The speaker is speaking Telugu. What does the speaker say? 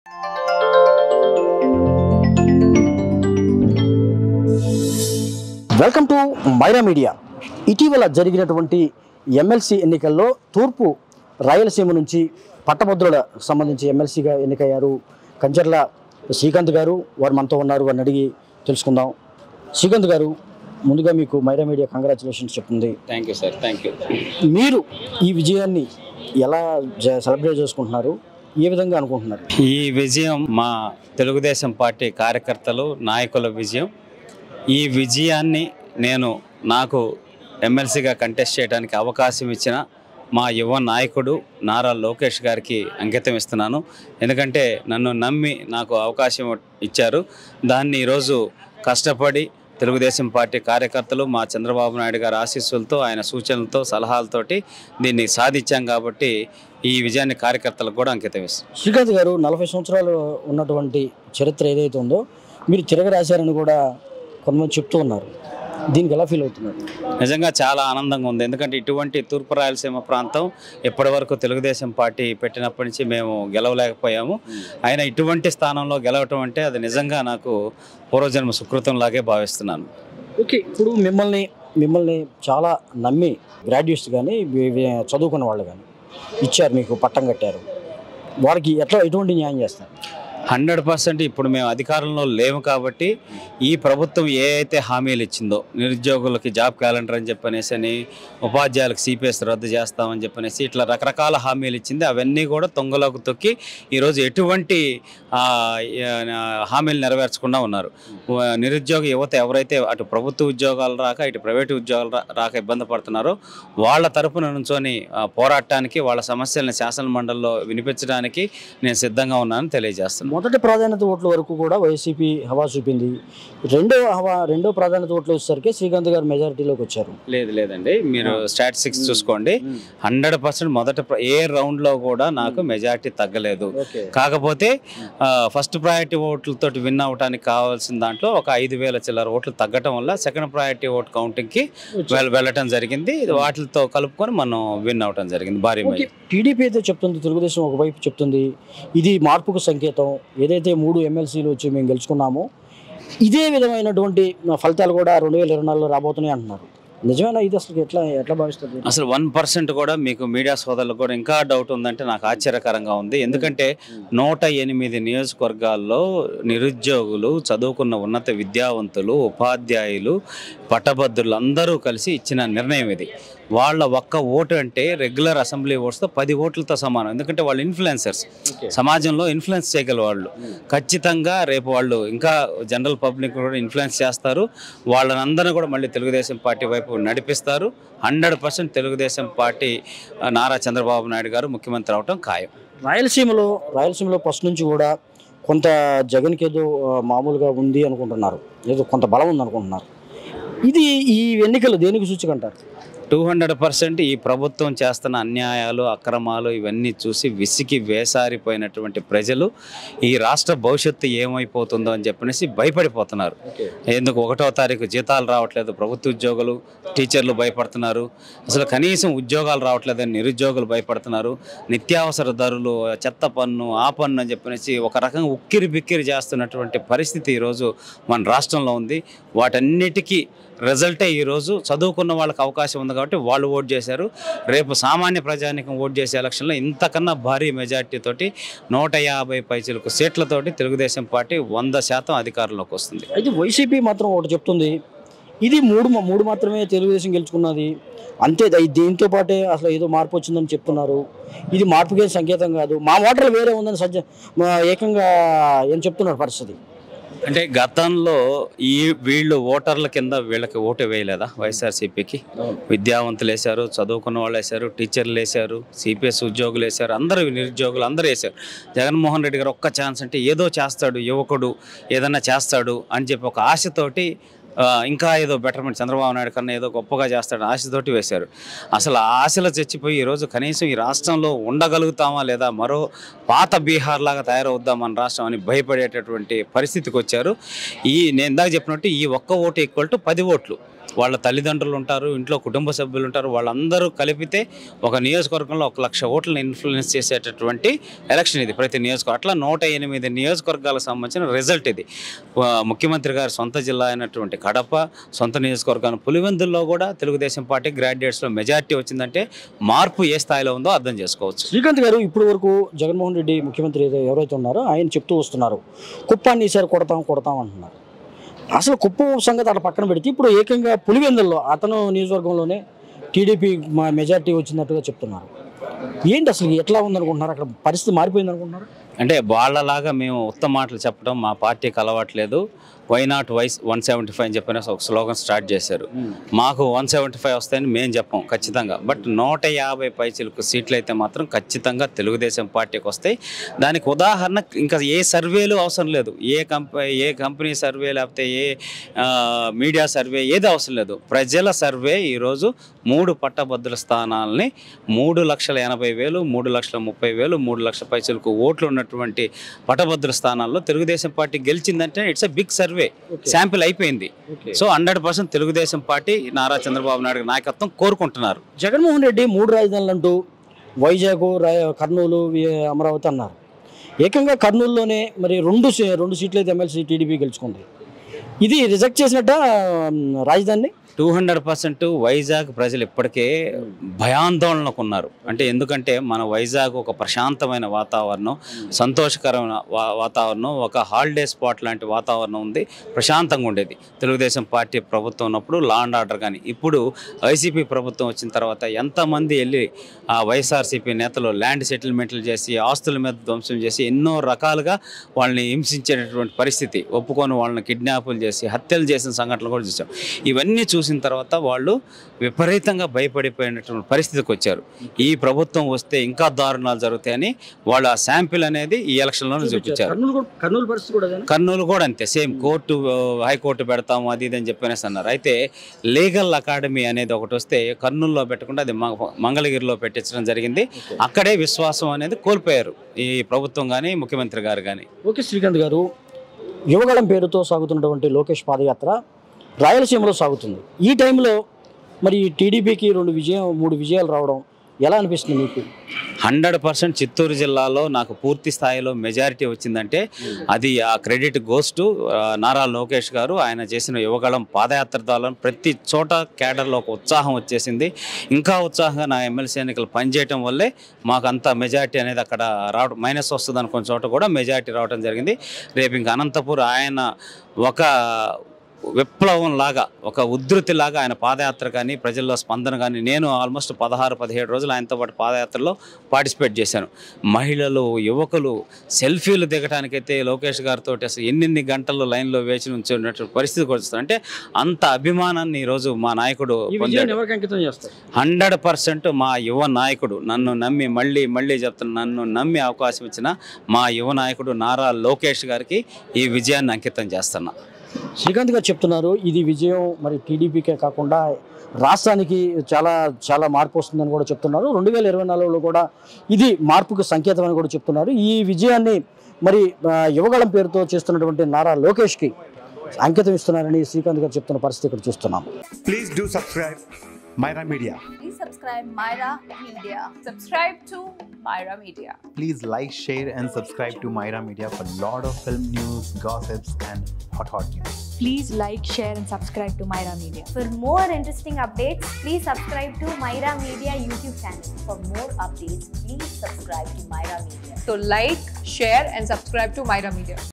వెల్కమ్ టు మైరా మీడియా ఇటీవల జరిగినటువంటి ఎమ్మెల్సీ ఎన్నికల్లో తూర్పు రాయలసీమ నుంచి పట్టభద్రుల సంబంధించి ఎమ్మెల్సీగా ఎన్నికయ్యారు కంచర్ల శ్రీకాంత్ గారు వారు మనతో ఉన్నారు వారిని అడిగి తెలుసుకుందాం శ్రీకాంత్ గారు ముందుగా మీకు మైరా మీడియా కంగ్రాచులేషన్స్ చెప్తుంది thank you sir thank you మీరు ఈ విజయాన్ని ఎలా జ- సెలబ్రేట్ చేసుకుంటున్నారు ఏ విధంగా అనుకుంటున్నారు ఈ విజయం మా తెలుగుదేశం పార్టీ కార్యకర్తలు నాయకుల విజయం ఈ విజయాన్ని నేను నాకు ఎమ్మెల్సీగా కంటెస్ట్ చేయడానికి అవకాశం ఇచ్చిన మా యువ నాయకుడు నారా లోకేష్ గారికి అంకితం ఇస్తున్నాను ఎందుకంటే నన్ను నమ్మి నాకు అవకాశం ఇచ్చారు దాన్ని ఈరోజు కష్టపడి తెలుగుదేశం పార్టీ కార్యకర్తలు మా చంద్రబాబు నాయుడు గారి ఆశీస్సులతో ఆయన సూచనలతో సలహాలతోటి దీన్ని సాధించాం కాబట్టి ఈ విజయాన్ని కార్యకర్తలకు కూడా అంకితం ఇస్తాం శ్రీకాంత్ గారు నలభై సంవత్సరాలు ఉన్నటువంటి చరిత్ర ఏదైతే ఉందో మీరు తిరగరాశారని కూడా కొంతమంది చెప్తూ ఉన్నారు దీనికి ఎలా ఫీల్ అవుతున్నారు నిజంగా చాలా ఆనందంగా ఉంది ఎందుకంటే ఇటువంటి తూర్పు రాయలసీమ ప్రాంతం ఇప్పటి వరకు తెలుగుదేశం పార్టీ పెట్టినప్పటి నుంచి మేము గెలవలేకపోయాము అయినా ఇటువంటి స్థానంలో గెలవటం అంటే అది నిజంగా నాకు పూర్వజన్మ సుకృతంలాగే భావిస్తున్నాను ఓకే ఇప్పుడు మిమ్మల్ని మిమ్మల్ని చాలా నమ్మి గ్రాడ్యుయేట్స్ కానీ వి- వి- చదువుకున్న వాళ్ళు కానీ ఇచ్చారు మీకు పట్టం కట్టారు వారికి ఎట్లా ఎటువంటి న్యాయం చేస్తారు హండ్రెడ్ పర్సెంట్ ఇప్పుడు మేము అధికారంలో లేము కాబట్టి ఈ ప్రభుత్వం ఏ అయితే హామీలు ఇచ్చిందో నిరుద్యోగులకి జాబ్ క్యాలెండర్ అని చెప్పనేసి అని ఉపాధ్యాయులకు సిపిఎస్ రద్దు చేస్తామని చెప్పనేసి ఇట్లా రకరకాల హామీలు ఇచ్చింది అవన్నీ కూడా తొంగలోకి తొక్కి ఈరోజు ఎటువంటి ఆ, ఆ, హామీలు నెరవేర్చకుండా ఉన్నారు వ- నిరుద్యోగ యువత ఎవరైతే అటు ప్రభుత్వ ఉద్యోగాలు రాక ఇటు ప్రైవేటు ఉద్యోగాలు రా- రాక ఇబ్బంది పడుతున్నారో వాళ్ళ తరపున నుంచొని ఆ, పోరాటానికి వాళ్ళ సమస్యల్ని శాసన మండలిలో వినిపించడానికి నేను సిద్ధంగా ఉన్నానని తెలియజేస్తున్నాను మొదటి ప్రాధాన్యత ఓట్ల వరకు కూడా వైసీపీ హవా చూపింది రెండో హవా రెండో ప్రాధాన్యత ఓట్లు వచ్చేసరికి శ్రీకాంత్ గారు మెజారిటీలోకి వచ్చారు లేదు లేదండి మీరు స్టాటిస్టిక్స్ చూసుకోండి హండ్రెడ్ పర్సెంట్ మొదట ప్ర- ఏ రౌండ్ లో కూడా నాకు మెజారిటీ తగ్గలేదు ఓకే కాకపోతే ఫస్ట్ ప్రయారిటీ ఓట్లతో విన్ అవడానికి కావాల్సిన దాంట్లో ఒక ఐదు వేల చిల్లర ఓట్లు తగ్గటం వల్ల సెకండ్ ప్రయారిటీ ఓట్ కౌంటింగ్ కి వెల్- వెళ్ళటం జరిగింది ఇది వాటితో కలుపుకొని మనం విన్ అవటం జరిగింది భారీ ఓకే టీడీపీ అయితే చెప్తుంది తెలుగుదేశం ఒకవైపు చెప్తుంది ఇది మార్పుకు సంకేతం ఏదైతే మూడు ఎమ్మెల్సీలు వచ్చి మేము గెలుచుకున్నామో ఇదే విధమైనటువంటి ఫలితాలు కూడా రెండు వేల ఇరవై నాలుగులో రాబోతున్నాయి అంటున్నారు నిజమేనా ఇది అసలు ఎట్లా ఎట్లా భావిస్తుంది అసలు వన్ పర్సెంట్ కూడా మీకు మీడియా సోదరులకు కూడా ఇంకా డౌట్ ఉందంటే నాకు ఆశ్చర్యకరంగా ఉంది ఎందుకంటే నూట ఎనిమిది నియోజకవర్గాల్లో నిరుద్యోగులు చదువుకున్న ఉన్నత విద్యావంతులు ఉపాధ్యాయులు పట్టభద్రులు అందరూ కలిసి ఇచ్చిన నిర్ణయం ఇది వాళ్ళ ఒక్క ఓటు అంటే రెగ్యులర్ అసెంబ్లీ ఓట్స్తో పది ఓట్లతో సమానం ఎందుకంటే వాళ్ళు ఇన్ఫ్లుయెన్సర్స్ సమాజంలో ఇన్ఫ్లుయెన్స్ చేయగల వాళ్ళు ఖచ్చితంగా రేపు వాళ్ళు ఇంకా జనరల్ పబ్లిక్ కూడా ఇన్ఫ్లుయెన్స్ చేస్తారు వాళ్ళనందరినీ కూడా మళ్ళీ తెలుగుదేశం పార్టీ వైపు నడిపిస్తారు హండ్రెడ్ పర్సెంట్ తెలుగుదేశం పార్టీ ఆ, నారా చంద్రబాబు నాయుడు గారు ముఖ్యమంత్రి అవటం ఖాయం రాయలసీమలో రాయలసీమలో ఫస్ట్ నుంచి కూడా కొంత జగన్కి ఏదో ఆ, మామూలుగా ఉంది అనుకుంటున్నారు ఏదో కొంత బలం ఉంది అనుకుంటున్నారు ఇది ఈ ఎన్నికలు దేనికి సూచికంటారు టూ హండ్రెడ్ పర్సెంట్ ఈ ప్రభుత్వం చేస్తున్న అన్యాయాలు అక్రమాలు ఇవన్నీ చూసి విసిగి వేసారిపోయినటువంటి ప్రజలు ఈ రాష్ట్ర భవిష్యత్తు ఏమైపోతుందో అని చెప్పనేసి భయపడిపోతున్నారు ఎందుకు ఒకటో తారీఖు జీతాలు రావట్లేదు ప్రభుత్వ ఉద్యోగులు టీచర్లు భయపడుతున్నారు అసలు కనీసం ఉద్యోగాలు రావట్లేదని నిరుద్యోగులు భయపడుతున్నారు నిత్యావసర ధరలు చెత్త పన్ను ఆ పన్ను అని చెప్పనేసి ఒక రకంగా ఉక్కిరి బిక్కిరి చేస్తున్నటువంటి పరిస్థితి ఈరోజు మన రాష్ట్రంలో ఉంది వాటన్నిటికీ రిజల్టే ఈరోజు చదువుకున్న వాళ్ళకి అవకాశం ఉంది కాబట్టి వాళ్ళు ఓట్ చేశారు రేపు సామాన్య ప్రజానికం ఓట్ చేసే ఎలక్షన్లో ఇంతకన్నా భారీ మెజార్టీ తోటి నూట యాభై పైచలకు సీట్లతోటి తెలుగుదేశం పార్టీ వంద శాతం అధికారంలోకి వస్తుంది అయితే వైసీపీ మాత్రం ఒకటి చెప్తుంది ఇది మూడు మా- మూడు మాత్రమే తెలుగుదేశం గెలుచుకున్నది అంతే ద- దీంతో పాటే అసలు ఏదో మార్పు వచ్చిందని చెప్తున్నారు ఇది మార్పుకే సంకేతం కాదు మా ఓటర్లు వేరే ఉందని సజ్జ మా ఏకంగా ఏం చెప్తున్నారు పరిస్థితి అంటే గతంలో ఈ వీళ్ళు ఓటర్ల కింద వీళ్ళకి ఓటు వేయలేదా వైఎస్ఆర్సీపీకి విద్యావంతులు వేశారు చదువుకున్న వాళ్ళు వేశారు టీచర్లు వేశారు సిపిఎస్ ఉద్యోగులు వేశారు అందరూ నిరుద్యోగులు అందరూ వేశారు జగన్మోహన్ రెడ్డి గారు ఒక్క ఛాన్స్ అంటే ఏదో చేస్తాడు యువకుడు ఏదన్నా చేస్తాడు అని చెప్పి ఒక ఆశతోటి ఆ, ఇంకా ఏదో బెటర్మెంట్ చంద్రబాబు నాయుడు కన్నా ఏదో గొప్పగా చేస్తాడు ఆశతోటి వేశారు అసలు ఆ ఆశలు చచ్చిపోయి ఈరోజు కనీసం ఈ రాష్ట్రంలో ఉండగలుగుతామా లేదా మరో పాత బీహార్ లాగా తయారవుద్దాం మన రాష్ట్రం అని భయపడేటటువంటి పరిస్థితికి వచ్చారు ఈ నేను ఇందాక చెప్పినట్టు ఈ ఒక్క ఓటు ఈక్వల్ టు పది ఓట్లు వాళ్ళ తల్లిదండ్రులు ఉంటారు ఇంట్లో కుటుంబ సభ్యులు ఉంటారు వాళ్ళందరూ కలిపితే ఒక నియోజకవర్గంలో ఒక లక్ష ఓట్లను ఇన్ఫ్లుయెన్స్ చేసేటటువంటి ఎలక్షన్ ఇది ప్రతి నియోజకవర్గం అట్లా నూట ఎనిమిది నియోజకవర్గాలకు సంబంధించిన రిజల్ట్ ఇది ఆ, ముఖ్యమంత్రి గారి సొంత జిల్లా అయినటువంటి కడప సొంత నియోజకవర్గాన్ని పులివెందుల్లో కూడా తెలుగుదేశం పార్టీ గ్రాడ్యుయేట్స్లో మెజారిటీ వచ్చిందంటే మార్పు ఏ స్థాయిలో ఉందో అర్థం చేసుకోవచ్చు శ్రీకాంత్ గారు ఇప్పటి వరకు జగన్మోహన్ రెడ్డి ముఖ్యమంత్రి ఏదో- ఎవరైతే ఉన్నారో ఆయన చెప్తూ వస్తున్నారు కుప్పాన్ని ఈసారి కొడతాం కొడతాం అంటున్నారు అసలు కుప్పం సంగతి అక్కడ పక్కన పెడితే ఇప్పుడు ఏకంగా పులివెందుల్లో అతను నియోజకవర్గంలోనే టీడీపీ మా మెజారిటీ వచ్చినట్టుగా చెప్తున్నారు ఏంటి అసలు ఎట్లా ఉందనుకుంటున్నారు అక్కడ పరిస్థితి మారిపోయింది అనుకుంటున్నారు అంటే వాళ్ళలాగా మేము ఉత్తమ మాటలు చెప్పడం మా పార్టీకి అలవాట్లేదు why not YS one seventy five అని చెప్పిన ఒక స్లోగన్ స్టార్ట్ చేశారు మాకు వన్ సెవెంటీ ఫైవ్ వస్తాయని మేము చెప్పం ఖచ్చితంగా బట్ నూట యాభై పైచిలకు సీట్లు అయితే మాత్రం ఖచ్చితంగా తెలుగుదేశం పార్టీకి వస్తాయి దానికి ఉదాహరణ ఇంకా ఏ సర్వేలు అవసరం లేదు ఏ కంపెనీ ఏ కంపెనీ సర్వే లేకపోతే ఏ ఆ, మీడియా సర్వే ఏది అవసరం లేదు ప్రజల సర్వే ఈరోజు మూడు పట్టభద్రుల స్థానాలని మూడు లక్షల ఎనభై వేలు మూడు లక్షల ముప్పై వేలు మూడు లక్షల పైసలకు ఓట్లు ఉన్నటువంటి పట్టభద్రుల స్థానాల్లో తెలుగుదేశం పార్టీ గెలిచిందంటే it's a big survey sample అయిపోయింది so hundred percent Telugudesam party Nara Chandrababu Naidu నాయకత్వం కోరుకుంటున్నారు జగన్మోహన్ రెడ్డి మూడు రాజధానులు అంటూ వైజాగ్ రా- కర్నూలు వి- అమరావతి అన్నారు ఏకంగా కర్నూలులోనే మరి రెండు సీ- రెండు సీట్లు అయితే ఎమ్మెల్సీ టీడీపీ గెలుచుకుంది ఇది రిజెక్ట్ చేసినట్ట ఉమ్, రాజధానిని టూ హండ్రెడ్ పర్సెంట్ వైజాగ్ ప్రజలు ఇప్పటికే భయాందోళనకు ఉన్నారు అంటే ఎందుకంటే మన వైజాగ్ ఒక ప్రశాంతమైన వాతావరణం సంతోషకరమైన వా- వాతావరణం ఒక హాలిడే స్పాట్ లాంటి వాతావరణం ఉంది ప్రశాంతంగా ఉండేది తెలుగుదేశం పార్టీ ప్రభుత్వం ఉన్నప్పుడు లా అండ్ ఆర్డర్ కానీ ఇప్పుడు వైసీపీ ప్రభుత్వం వచ్చిన తర్వాత ఎంతమంది వెళ్ళి ఆ వైఎస్ఆర్సీపీ నేతలు ల్యాండ్ సెటిల్మెంట్లు చేసి ఆస్తుల మీద ధ్వంసం చేసి ఎన్నో రకాలుగా వాళ్ళని హింసించేటటువంటి పరిస్థితి ఒప్పుకొని వాళ్ళని కిడ్నాపులు చేసి హత్యలు చేసిన సంఘటనలు కూడా చూసాం ఇవన్నీ చూసిన తర్వాత వాళ్ళు విపరీతంగా భయపడిపోయినటువంటి పరిస్థితికి వచ్చారు ఈ ప్రభుత్వం వస్తే ఇంకా దారుణాలు జరుగుతాయని వాళ్ళు ఆ శాంపిల్ అనేది ఈ ఎలక్షన్లోనే చూపించారు కర్నూలు కూడా- కర్నూలు పరిస్థితి కూడా అదేనా? కర్నూలు కూడా అంతే సేమ్ కోర్టు ఆ, హైకోర్టు పెడతాము అది ఇది అని చెప్పనేసి అన్నారు అయితే లీగల్ అకాడమీ అనేది ఒకటి వస్తే కర్నూలులో పెట్టకుండా అది మ- మంగళగిరిలో పెట్టించడం జరిగింది అక్కడే విశ్వాసం అనేది కోల్పోయారు ఈ ప్రభుత్వం కానీ ముఖ్యమంత్రి గారు కానీ ఓకే శ్రీకాంత్ గారు యువగళం పేరుతో సాగుతున్నటువంటి లోకేష్ పాదయాత్ర రాయలసీమలో సాగుతుంది ఈ టైంలో మరి టీడీపీకి రెండు విజయం మూడు విజయాలు రావడం ఎలా అనిపిస్తుంది మీకు హండ్రెడ్ పర్సెంట్ చిత్తూరు జిల్లాలో నాకు పూర్తి స్థాయిలో మెజారిటీ వచ్చిందంటే అది ఆ credit goes to Nara Lokesh గారు ఆయన చేసిన యువగళం పాదయాత్ర ద్వారా ప్రతి చోట కేడర్లో ఒక ఉత్సాహం వచ్చేసింది ఇంకా ఉత్సాహంగా నా ఎమ్మెల్సీ ఎన్నికలు పనిచేయటం వల్లే మాకు అంత మెజారిటీ అనేది అక్కడ రావడం మైనస్ వస్తుంది అనుకున్న చోట కూడా మెజారిటీ రావడం జరిగింది రేపు ఇంకా అనంతపూర్ ఆయన ఒక విప్లవం లాగా ఒక ఉధృతి లాగా ఆయన పాదయాత్ర కానీ ప్రజల్లో స్పందన కానీ నేను ఆల్మోస్ట్ పదహారు పదిహేడు రోజులు ఆయనతో పాటు పాదయాత్రలో పార్టిసిపేట్ చేశాను మహిళలు యువకులు సెల్ఫీలు దిగడానికైతే లోకేష్ గారితో అసలు ఎన్నెన్ని గంటలు లైన్లో వేచి నుంచి ఉన్నటువంటి పరిస్థితి కూడా వస్తుంది అంటే అంత అభిమానాన్ని ఈరోజు మా నాయకుడు ఈ విజయాన్ని పొందాడు ఎవరికి అంకితం చేస్తారు హండ్రెడ్ పర్సెంట్ మా యువ నాయకుడు నన్ను నమ్మి మళ్ళీ మళ్ళీ చెప్తున్నా నన్ను నమ్మి అవకాశం ఇచ్చిన మా యువ నాయకుడు నారా లోకేష్ గారికి ఈ విజయాన్ని అంకితం చేస్తున్నా శ్రీకాంత్ గారు చెప్తున్నారు ఇది విజయం మరి టీడీపీకే కాకుండా రాష్ట్రానికి చాలా చాలా మార్పు వస్తుందని కూడా చెప్తున్నారు రెండు వేల ఇరవై నాలుగులో కూడా ఇది మార్పుకు సంకేతం అని కూడా చెప్తున్నారు ఈ విజయాన్ని మరి ఆ, యువగళం పేరుతో చేస్తున్నటువంటి నారా లోకేష్కి అంకితం ఇస్తున్నారని శ్రీకాంత్ గారు చెప్తున్న పరిస్థితి ఇక్కడ చూస్తున్నాం Please do subscribe Myra Media. Please subscribe Myra Media. Subscribe to Myra Media. please like, share, and subscribe to Myra Media for lot of film news, gossips, and hot hot news. Please like, share, and subscribe to Myra Media. For more interesting updates, please subscribe to Myra Media YouTube channel. For more updates, please subscribe to Myra Media. So like, share and subscribe to Myra Media.